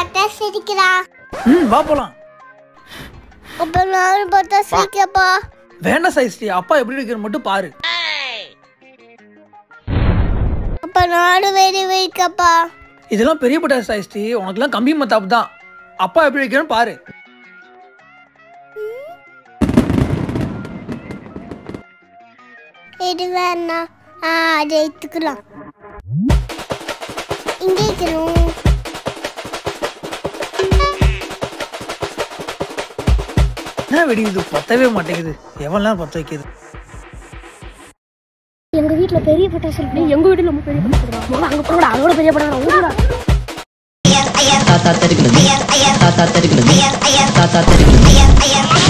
பட்டாசு வெடிக்கிறா ம் வா போலாம் அப்ப நானும் பட்டாசு வெடிக்கப்பா வேண்டாம் சாய்ஸ்ரீ அப்பா எப்படி இருக்கிற மட்டும் பாரு அப்ப நானும் வெடி வெடிக்கப்பா இதெல்லாம் பெரிய பட்டாசு சாய்ஸ்ரீ உனக்குலாம் கம்பி மத்தாப்பு தான் அப்பா எப்படி இருக்கிறன்னு பாரு இது வேணாம் ஆ அதை எடுத்துக்கலாம் இங்கே இருக்கணும் என்ன வெடி இது பத்தவே மாட்டேங்குது எவ்வளோ நேரம் பத்த வைக்கிது எங்க வீட்ல பெரிய பட்டாசு இருக்கு எங்க வீட்டுல ரொம்ப பெரிய பட்டாசு இருக்குடா. முதல்ல அங்க போடா அதோட பெரிய பட்டாசு ஊருடா தாத்தா தெருக்கிறது தாத்தா தெருக்கிறது தாத்தா தெருக்கிறது